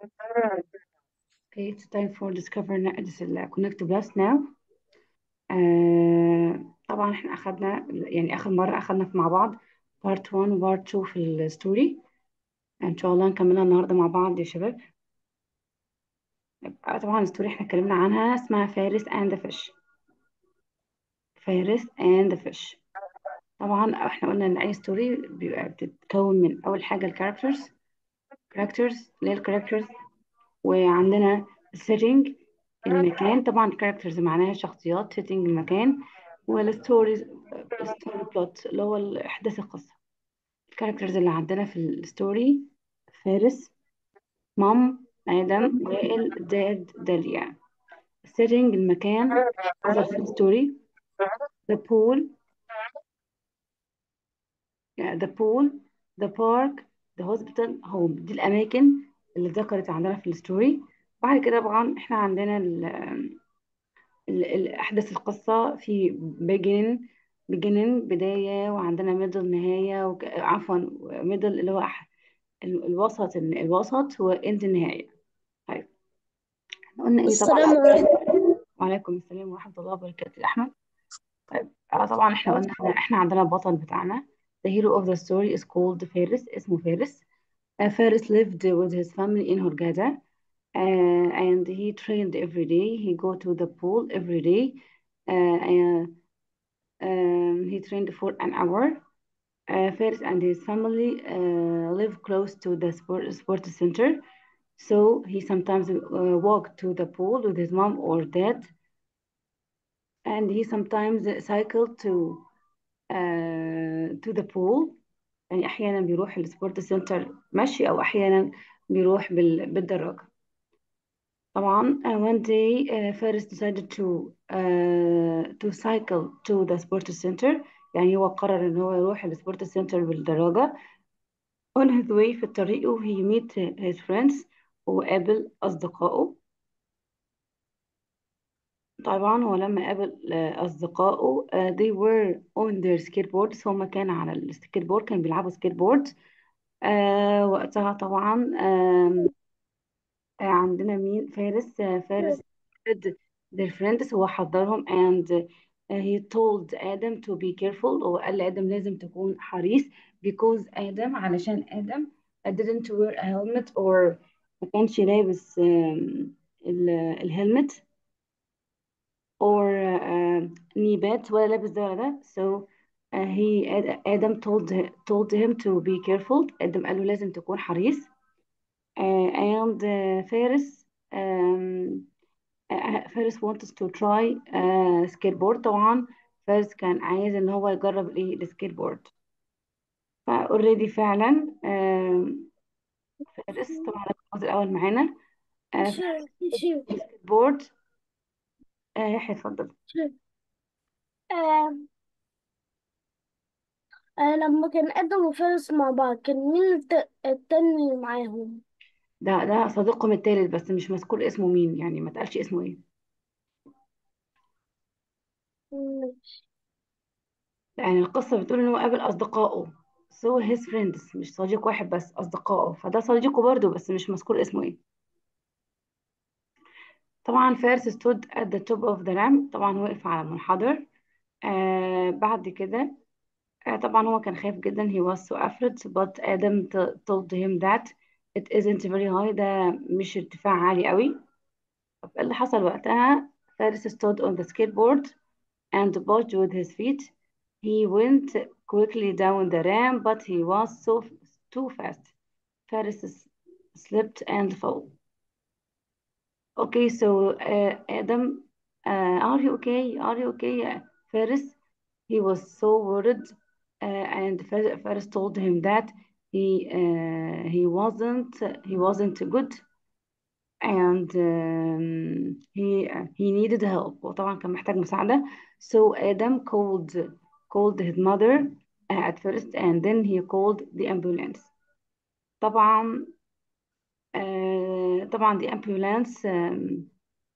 Okay, it's time for discover this ال connect plus now. آه طبعا احنا اخدنا يعني اخر مرة اخدنا مع بعض part 1 و part 2 في الستوري ان شاء الله نكملها النهاردة مع بعض يا شباب آه طبعا الستوري احنا اتكلمنا عنها اسمها فارس and the fish فارس and the fish طبعا احنا قلنا ان اي ستوري بيبقى بتتكون من اول حاجة الكاركترز كاركترز اللي هي الكاركترز وعندنا setting المكان طبعا characters معناها شخصيات setting المكان والستوريز ستوري بلوت اللي هو احداث القصه الكاركترز اللي عندنا في الستوري فارس مام ادم وائل داد داليا setting المكان حصل في الستوري the pool the pool the park the hospital home دي الاماكن اللي ذكرت عندنا في الستوري بعد كده طبعا احنا عندنا ال ال ال احداث القصه في beginning beginning بدايه وعندنا middle نهايه وك... عفوا middle اللي هو أح... ال- الوسط الوسط واند النهايه طيب احنا قلنا ايه طبعا السلام عليكم وعليكم السلام ورحمه الله وبركاته يا احمد طيب آه طبعا احنا قلنا إن احنا عندنا البطل بتاعنا the hero of the story is called فارس اسمه فارس uh, فارس lived with his family in Hurghada uh, and he trained every day he go to the pool every day uh, uh, um, he trained for an hour uh, Faris and his family uh, live close to the sport, sports center so he sometimes uh, walk to the pool with his mom or dad and he sometimes cycle to uh, to the pool يعني أحيانا بيروح السبورت سنتر مشي أو أحيانا بيروح بال- بالدراجة طبعا uh, one day uh, Faris decided to uh, to cycle to the sports center يعني هو قرر إن هو يروح السبورت سنتر بالدراجة on his way في طريقه he meet his friends وقابل أصدقائه طبعا هو لما قابل آه، أصدقائه آه، they were on their skateboards هما كان على السكيت بورد كانوا بيلعبوا سكيت بورد آه وقتها طبعا آم، آه عندنا مين فارس آه فارس said their friends هو حذرهم and uh, he told آدم to be careful هو قال لآدم لازم تكون حريص because آدم علشان آدم didn't wear a helmet or ما كانش لابس آم، ال- الهلمت or uh, نيبات ولا لابس ده ولا ده so uh, he Ad- Adam told told him to be careful آدم قال له لازم تكون حريص uh, and uh, فارس um, uh, فارس wants to try uh, skateboard طبعا فارس كان عايز ان هو يجرب الايه السكيت فاوريدي فعلا um, فارس طبعا ده الجزء الاول معانا uh, فارس سكيت بورد uh, يحيى اتفضل آه آه لما كان آدم وفارس مع بعض كان مين الت- التاني معاهم ده ده صديقهم التالت بس مش مذكور اسمه مين يعني ما تقالش اسمه ايه ماشي. يعني القصة بتقول ان هو قابل اصدقائه so his friends مش صديق واحد بس اصدقائه فده صديقه برضه بس مش مذكور اسمه ايه طبعا فارس stood at the top of the ramp طبعا وقف على منحدر آه بعد كده آه طبعا هو كان خايف جدا he was so afraid but Adam t- told him that it isn't very high ده مش ارتفاع عالي قوي طب ايه اللي حصل وقتها فارس stood on the skateboard and pushed with his feet. He went quickly down the ramp, but he was so too fast. Faris s- slipped and fell. Okay, so uh, Adam, uh, are you okay? Are you okay? Uh, Faris, he was so worried, uh, and Fa- Faris told him that he uh, he wasn't he wasn't good and um, he he needed help وطبعا كان محتاج مساعدة so Adam called called his mother uh, at first and then he called the ambulance طبعا uh, طبعا the ambulance um,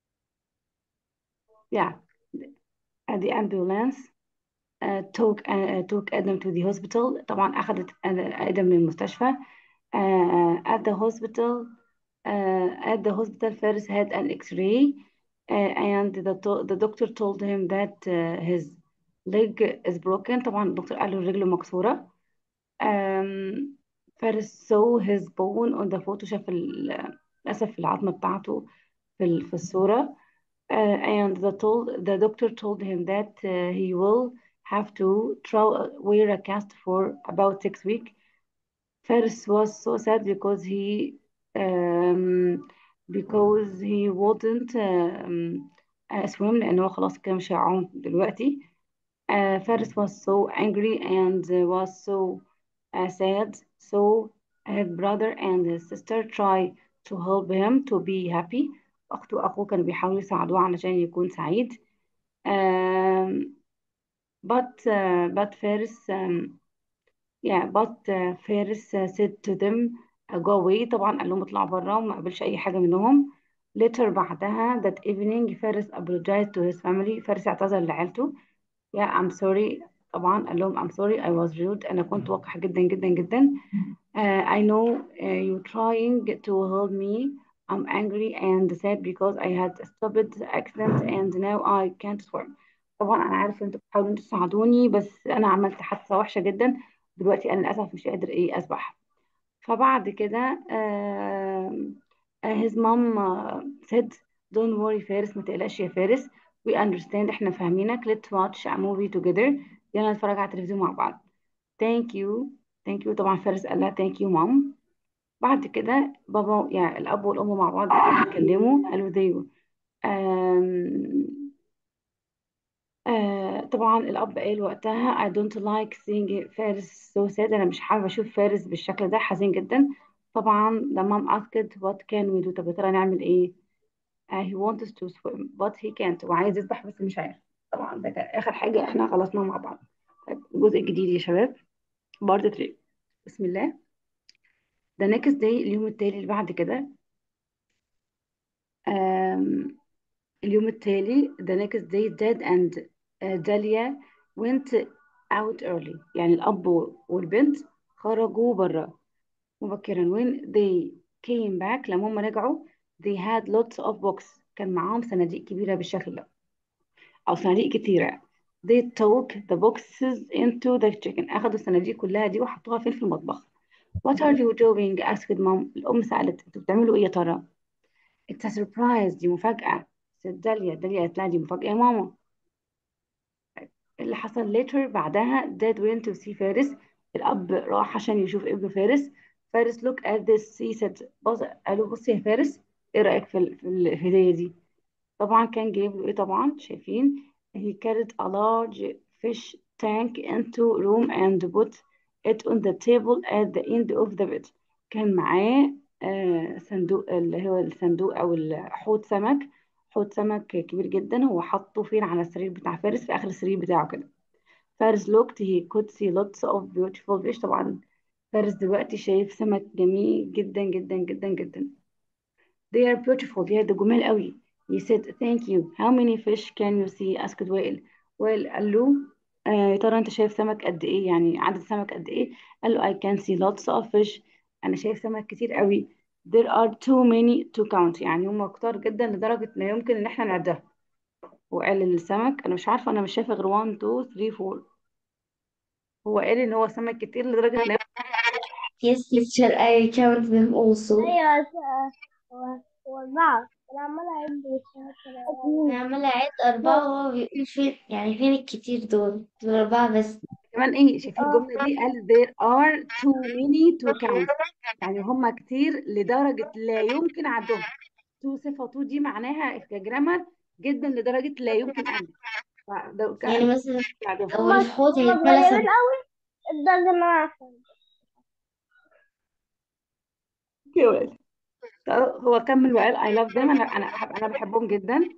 yeah uh, the ambulance uh, took uh, took Adam to the hospital طبعا أخذت آدم للمستشفى uh, at the hospital Uh, at the hospital, Faris had an X-ray, uh, and the, to- the doctor told him that uh, his leg is broken. طبعا الدكتور قال له رجله مكسورة. Um, فارس saw his bone on the photo شاف ال- للأسف العظمة بتاعته في ال- في الصورة. Uh, and the told the doctor told him that uh, he will have to try, wear a cast for about six weeks. Faris was so sad because he um, because he wouldn't um, uh, swim لأنه هو خلاص كده مش هيعوم دلوقتي. Uh, Faris was so angry and uh, was so uh, sad. So his brother and his sister try to help him to be happy. أخته وأخوه كانوا بيحاولوا يساعدوه علشان يكون سعيد. Um, but uh, but Faris um, yeah but uh, Faris uh, said to them uh, go away طبعا قال لهم اطلعوا بره وما قبلش أي حاجة منهم. Later بعدها that evening Faris apologized to his family. فارس اعتذر لعيلته. Yeah, I'm sorry. طبعا قال لهم I'm sorry I was rude أنا كنت وقح جدا جدا جدا. Uh, I know uh, you're trying to help me. I'm angry and sad because I had a stupid accident and now I can't swim. طبعا أنا عارفة انتوا بتحاولوا انتوا تساعدوني بس أنا عملت حادثة وحشة جدا دلوقتي أنا للأسف مش قادر إيه أسبح. فبعد كده آم، آه, his mom uh, said don't worry فارس ما تقلقش يا فارس we understand احنا فاهمينك let's watch a movie together يلا نتفرج على التلفزيون مع بعض thank you thank you طبعا فارس قال لها thank you mom بعد كده بابا يعني الأب والأم مع بعض اتكلموا قالوا they um, آه طبعا الأب قال وقتها I don't like seeing فارس so sad أنا مش حابة أشوف فارس بالشكل ده حزين جدا طبعا the mom asked what can we do طب يا ترى نعمل إيه آه he wants to swim but he can't وعايز يسبح بس مش عارف طبعا ده كان آخر حاجة إحنا خلصناها مع بعض طيب الجزء الجديد يا شباب بارت 3 بسم الله the next day اليوم التالي اللي بعد كده آم، اليوم التالي the next day Dad and uh, Dahlia went out early يعني الأب والبنت خرجوا برا مبكرا when they came back لما هم رجعوا they had lots of books كان معاهم صناديق كبيرة بالشكل ده أو صناديق كتيرة they took the boxes into the kitchen أخدوا الصناديق كلها دي وحطوها فين في المطبخ what are you doing asked mom الأم سألت انتوا بتعملوا إيه يا ترى it's a surprise دي مفاجأة said داليا داليا قالت لها دي مفاجأة يا ماما اللي حصل later بعدها dad went to see فارس الأب راح عشان يشوف ابنه فارس فارس look at this he said بص قالوا بص يا فارس ايه رأيك في ال- في الهدية دي طبعا كان جايب له ايه طبعا شايفين he carried a large fish tank into room and put it on the table at the end of the bed كان معاه آه صندوق اللي هو الصندوق او حوض سمك حوض سمك كبير جدا هو حطه فين على السرير بتاع فارس في اخر السرير بتاعه كده فارس looked he could see lots of beautiful fish طبعا فارس دلوقتي شايف سمك جميل جدا جدا جدا جدا They are beautiful يا ده جمال قوي He said thank you How many fish can you see asked وائل وائل قال له آه يا ترى انت شايف سمك قد ايه يعني عدد سمك قد ايه قال له I can see lots of fish انا شايف سمك كتير قوي There are too many to count يعني هم كتار جدا لدرجة لا يمكن ان احنا نعدها وقال السمك انا مش عارفة انا مش شايفة غير 1 2 3 4 هو قال ان هو سمك كتير لدرجة لا Yes, teacher, I count them also. ايوه هو هو أربعة أنا عمالة أعد أنا عمالة أعد أربعة وهو بيقول فين يعني فين الكتير دول دول أربعة بس كمان ايه شايفين الجملة دي قال there are too many to count يعني هم كتير لدرجة لا يمكن عدهم تو صفة تو دي معناها كجرامر جدا لدرجة لا يمكن أن فده يعني كان مثلا عدهم هو الحوض هما هيتملى صغيرين سمك أوي لدرجة إن أنا عارفة كده. هو كمل وقال I love them أنا أنا أنا بحبهم جدا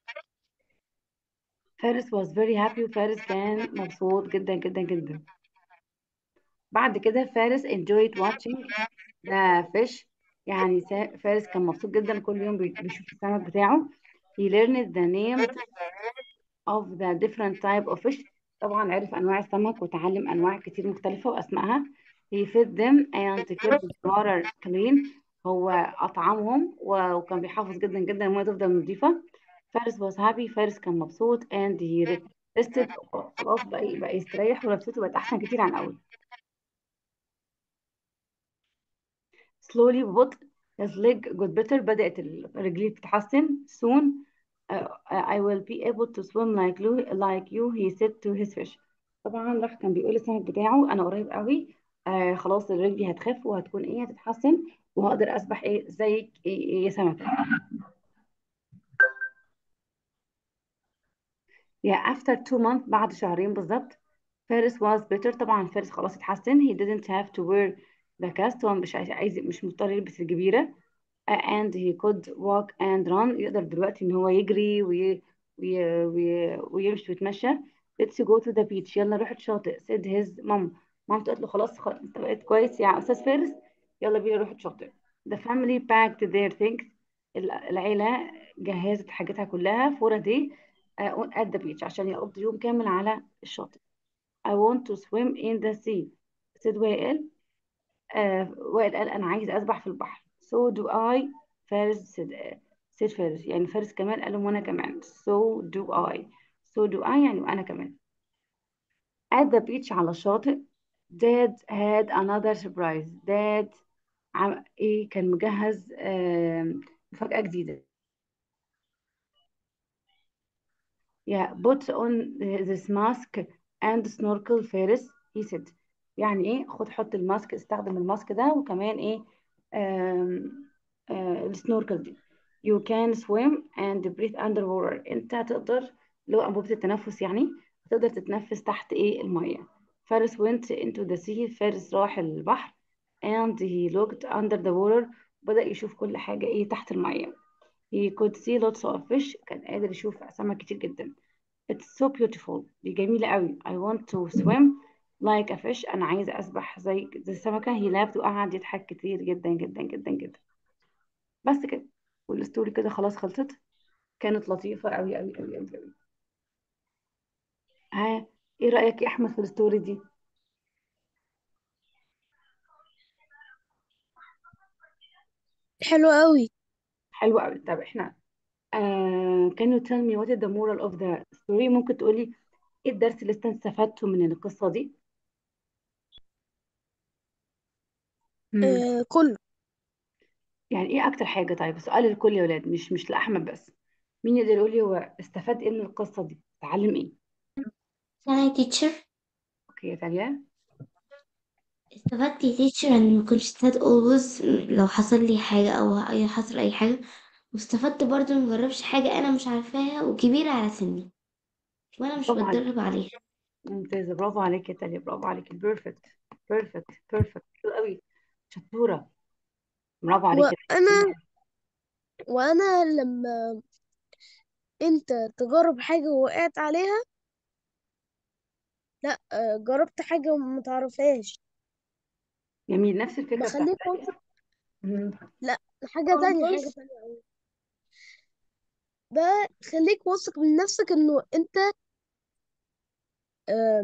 فارس was very happy وفارس كان مبسوط جدا جدا جدا بعد كده فارس enjoyed watching the fish يعني سا- فارس كان مبسوط جدا كل يوم بي- بيشوف السمك بتاعه he learned the names of the different type of fish طبعا عرف أنواع السمك وتعلم أنواع كتير مختلفة وأسمائها he fed them and kept the water clean هو أطعمهم و- وكان بيحافظ جدا جدا المية تفضل نظيفة فارس was happy فارس كان مبسوط and he rested خلاص بقى بقى يستريح ونفسيته بقت أحسن كتير عن الأول slowly ببطء his leg got better بدأت الرجلين تتحسن soon uh, I will be able to swim like you like you he said to his fish طبعا راح كان بيقول للسمك بتاعه انا قريب قوي آه خلاص رجلي هتخف وهتكون ايه هتتحسن وهقدر اسبح ايه زيك إيه يا سمكة يا after two months بعد شهرين بالظبط فارس was better طبعا فارس خلاص اتحسن he didn't have to wear the cast هو مش عايز عايز- مش مضطر يلبس الجبيرة and he could walk and run يقدر دلوقتي ان هو يجري وي... وي... وي... ويمشي ويتمشى let's go to the beach يلا نروح الشاطئ said his mom مامته قالت له خلاص خلاص انت بقيت كويس يا استاذ فارس يلا بينا نروح الشاطئ the family packed their things ال- العيلة جهزت حاجتها كلها for a day uh, at the beach عشان يقضوا يوم كامل على الشاطئ I want to swim in the sea said وائل آه وائل قال انا عايز اسبح في البحر so do I فارس said, آه، said فارس يعني فارس كمان قال لهم وانا كمان so do I so do I يعني وانا كمان at the beach على الشاطئ dad had another surprise dad عم... ايه كان مجهز آه مفاجأة جديدة Yeah, put on this mask and snorkel فارس he said يعني ايه خد حط الماسك استخدم الماسك ده وكمان ايه آم، آه السنوركل دي you can swim and breathe underwater انت هتقدر لو انبوبة التنفس يعني تقدر تتنفس تحت ايه المية فارس went into the sea فارس راح البحر and he looked under the water بدأ يشوف كل حاجة ايه تحت المية he could see lots of fish كان قادر يشوف سمك كتير جدا It's so beautiful دي جميلة قوي I want to swim like a fish أنا عايزة أسبح زي زي السمكة he laughed وقعد يضحك كتير جدا جدا جدا جدا بس كده والستوري كده خلاص خلصت كانت لطيفة قوي قوي قوي قوي قوي ها ايه رأيك يا أحمد في الستوري دي حلو قوي حلوة قوي طب احنا آه can you tell me what is the moral of the story ممكن تقولي ايه الدرس اللي انت استفدته من القصة دي مم. آه كله يعني ايه اكتر حاجة طيب سؤال للكل يا ولاد مش مش لأحمد بس مين يقدر يقول لي هو استفاد ايه من القصة دي اتعلم ايه ثانية تيتشر اوكي يا تاليا استفدت يا تيتشر ان ما كنتش sad always لو حصل لي حاجة او اي حصل اي حاجة واستفدت برضو ما اجربش حاجة انا مش عارفاها وكبيرة على سني وانا مش برافو عليك بتدرب عليها ممتازة برافو عليك يا تاليا برافو عليك بيرفكت بيرفكت بيرفكت حلو قوي شطورة برافو عليك يا تاليا وانا وانا لما انت تجرب حاجة ووقعت عليها لا آه، جربت حاجة وما تعرفهاش جميل نفس الفكرة بتاعت بخليك تاليا واثق مم. لا حاجة تانية حاجة تانية أوي. بخليك واثق من نفسك انه انت آه،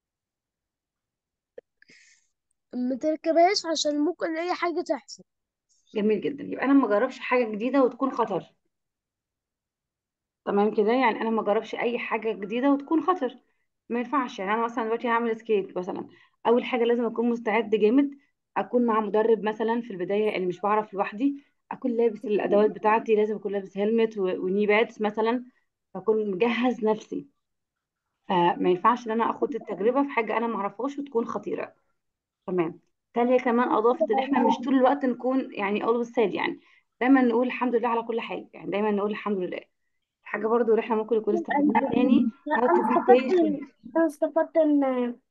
ما تركبهاش عشان ممكن اي حاجة تحصل جميل جدا يبقى انا ما اجربش حاجة جديدة وتكون خطر تمام كده يعني انا ما اجربش اي حاجة جديدة وتكون خطر ما ينفعش يعني انا مثلا دلوقتي هعمل سكيت مثلا اول حاجة لازم اكون مستعد جامد اكون مع مدرب مثلا في البداية اللي مش بعرف لوحدي اكون لابس الادوات بتاعتي لازم اكون لابس هيلمت وني بادز مثلا فاكون مجهز نفسي فما ينفعش ان انا اخد التجربه في حاجه انا ما اعرفهاش وتكون خطيره تمام تالية كمان اضافت ان احنا مش طول الوقت نكون يعني always sad يعني دايما نقول الحمد لله على كل حاجه يعني دايما نقول الحمد لله حاجه برضو اللي احنا ممكن نكون استفدناها تاني لا how to انا be استفدت patient انا استفدت ان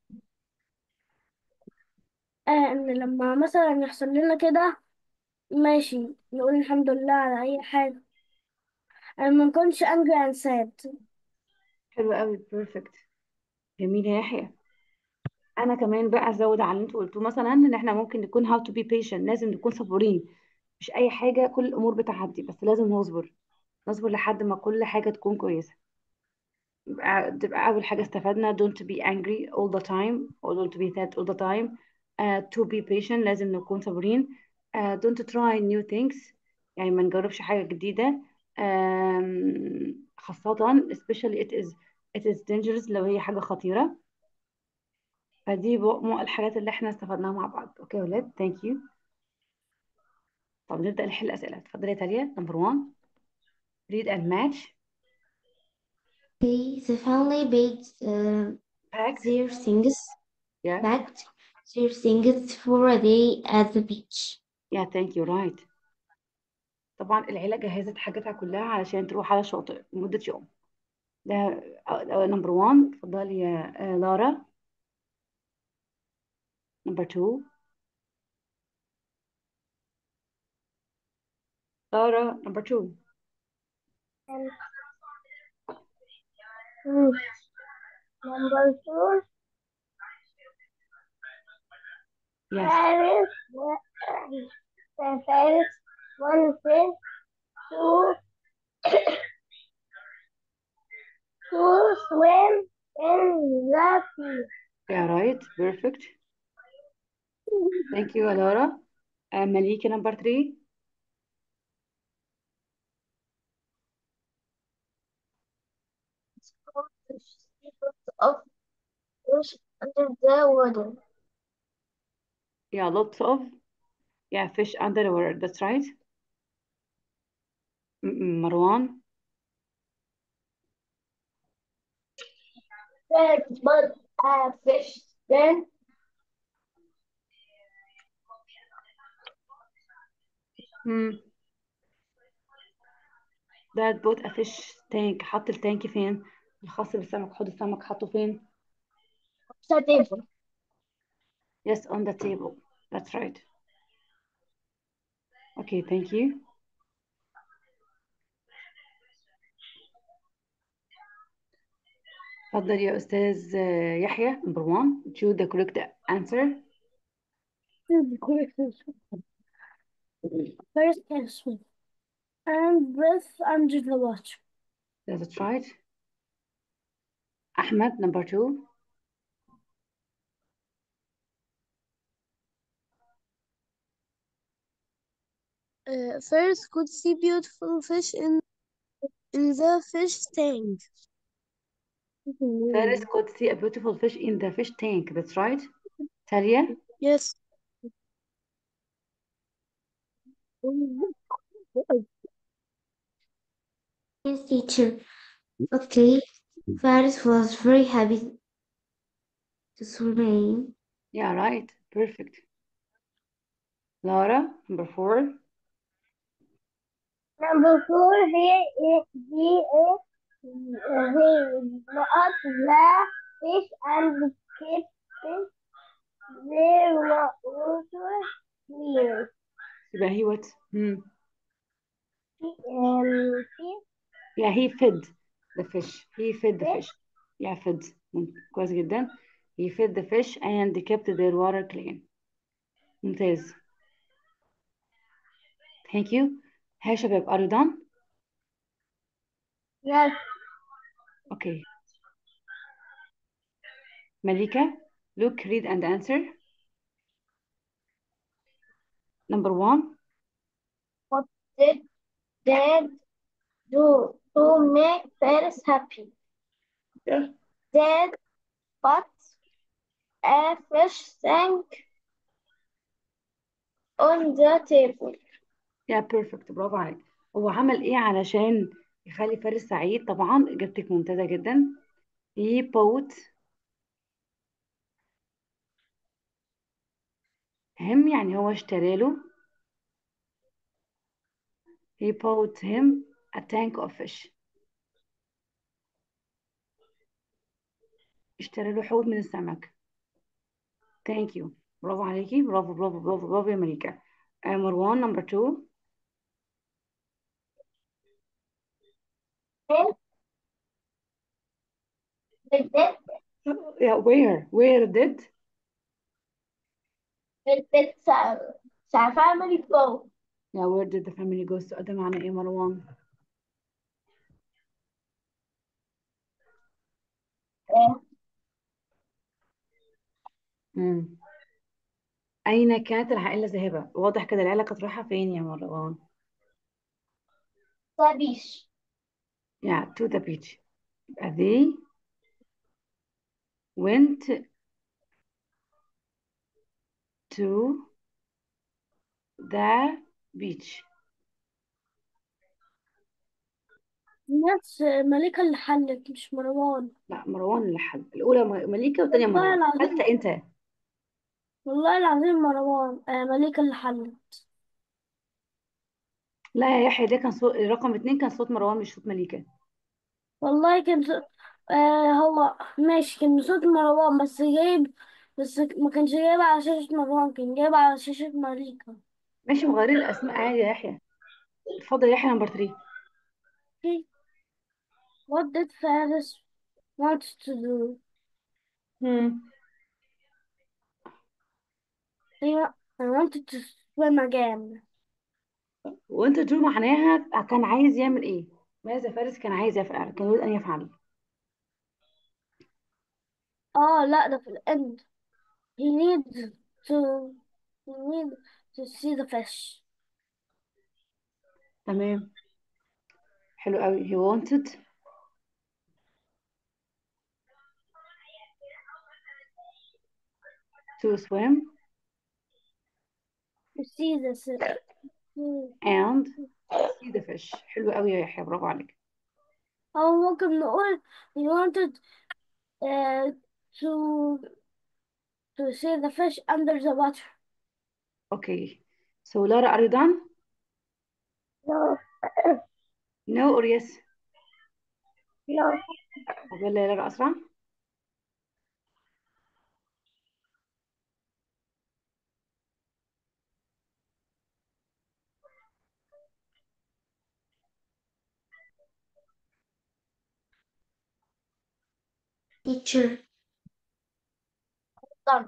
آه ان لما مثلا يحصل لنا كده ماشي نقول الحمد لله على اي حاجة انا ما نكونش angry and sad حلو قوي بيرفكت جميل يا يحيى انا كمان بقى ازود على اللي انتوا قلتوه مثلا ان احنا ممكن نكون how to be patient لازم نكون صبورين مش اي حاجه كل الامور بتعدي بس لازم نصبر نصبر لحد ما كل حاجه تكون كويسه يبقى تبقى أول حاجة استفدنا don't be angry all the time or don't be sad all the time uh, to be patient لازم نكون صابرين uh, don't try new things يعني ما نجربش حاجة جديدة um, خاصة especially it is it is dangerous لو هي حاجة خطيرة فدي بقى الحاجات اللي احنا استفدناها مع بعض اوكي يا ولاد ثانك يو طب نبدأ نحل أسئلة اتفضلي يا تاليا نمبر 1 read and match Okay, the family baked uh, packed their things, yeah packed their things for a day at the beach. yeah thank you right طبعا العيلة جهزت حاجاتها كلها علشان تروح على الشاطئ لمدة يوم ده نمبر 1 اتفضلي يا آه، لارا نمبر 2 لارا نمبر 2 Hmm. Number two, yes Paris, uh, Paris, one thing, to, to swim in the sea. yeah right perfect thank you يا لارا آه، مليكة نمبر 3 of fish under the water. yeah lots of yeah fish under the water that's right م- م- مروان But a fish then hmm. that put a fish tank حط التانك فين الخاص بالسمك حوض السمك حطه فين the table. yes on the table that's right okay thank you اتفضل يا أستاذ آه، يحيى number one choose the correct answer First can swim and breathe under the water. that's right أحمد number two Uh, first could see beautiful fish in in the fish tank. Faris could see a beautiful fish in the fish tank that's right تاليا Yes. Yes, teacher. Okay, Faris was very happy to swim. yeah right perfect Laura number four Number four, he is he is he not the fish and keep fish their wa- water clear. يبقى he what hmm. He, um, he yeah he fed the fish he fed the fed fish yeah fed مم. كويس جدا he fed the fish and kept their water clean ممتاز thank you ها يا شباب are you done yes. okay مليكة look read and answer number one What did Dad do to make Paris happy? Dad but a fish sank on the table. yeah perfect برافو عليك هو عمل ايه علشان يخلي فارس سعيد طبعا اجابتك ممتازة جدا he bought him يعني هو اشترى له he bought him a tank of fish اشترى له حوض من السمك thank you برافو عليكي برافو برافو برافو برافو يا مليكة آه، مروان number two Did it yeah where where did did it sa family go? yeah where did the family go السؤال ده معناه ايه مروان Uh, مم. أين كانت العائلة ذاهبة واضح كده العيلة كانت رايحة فين يا مروان تابيش yeah to the beach يبقى they went to the beach ناس ملكة اللي حلت مش مروان لا مروان اللي حل الأولى م- مليكة والتانية والله مروان العظيم الثالثة أنت والله العظيم مروان آه ملكة اللي حلت لا يا يحيى ده كان صوت رقم اتنين كان صوت مروان مش صوت مليكة والله كان ص- آه هو ماشي كان صوت مروان بس جايب بس ما كانش جايب على شاشة مروان كان جايب على شاشة مليكة ماشي مغيرين الأسماء عادي يا يحيى اتفضل يا يحيى نمبر 3 Okay. What did Ferris want to do? He wa- I wanted to swim again. وانت تقول معناها كان عايز يعمل ايه ماذا فارس كان عايز يفعل كان يريد ان يفعل اه لا ده في الأند he needs to he needs to see the fish تمام حلو قوي he wanted to swim to see the s- to- and see the fish حلو قوي يا يحيى برافو عليك أو ممكن نقول he wanted uh, to to see the fish under the water اوكي so Lara are you done no no or yes no طب يلا يا لارا اسرع teacher done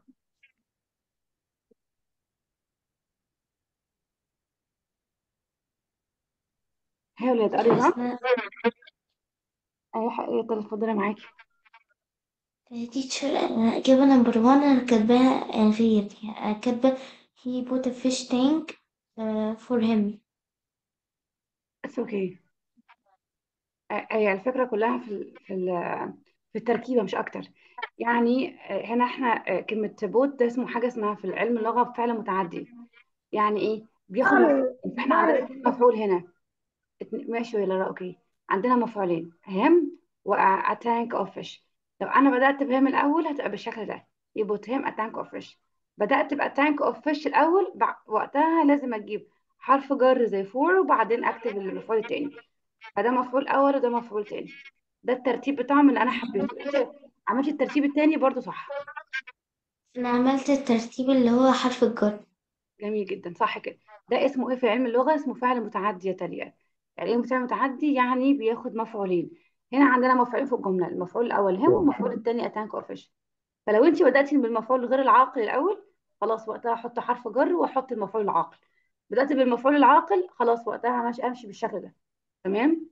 هي ولاد are you done اسمها اي حق ايه طب اتفضلي معاكي teacher أنا إجابة نمبر وان أنا كاتباها في يدي أنا كاتبة he put a fish tank uh, for him it's okay آه، هي الفكرة كلها في ال في ال في التركيبة مش أكتر يعني آه، هنا احنا آه، كلمة بوت ده اسمه حاجة اسمها في العلم اللغة فعل متعدي يعني ايه بياخد مفعول فاحنا عندنا اتنين مفعول هنا اتنين- ماشي ولا لا اوكي عندنا مفعولين هم و a tank of fish لو انا بدأت بهم الأول هتبقى بالشكل ده يبقى هم a tank of fish بدأت بقى tank of fish الأول بع- وقتها لازم أجيب حرف جر زي فور وبعدين أكتب المفعول التاني فده مفعول اول وده مفعول تاني ده الترتيب بتاعهم اللي انا حبيته انت عملتي الترتيب التاني برضو صح أنا عملت الترتيب اللي هو حرف الجر جميل جدا صح كده ده اسمه ايه في علم اللغه اسمه فعل متعدي يا تاليا يعني ايه فعل متعدي يعني بياخد مفعولين هنا عندنا مفعولين في الجمله المفعول الاول هم والمفعول الثاني اتانك اور فيش فلو انت بداتي بالمفعول غير العاقل الاول خلاص وقتها احط حرف جر واحط المفعول العاقل بدات بالمفعول العاقل خلاص وقتها ماشي امشي بالشكل ده تمام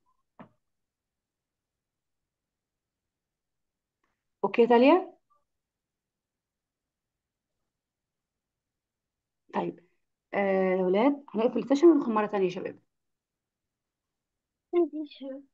اوكي يا تاليا طيب آه يا ولاد هنقفل السيشن وندخل مرة تانية يا شباب teacher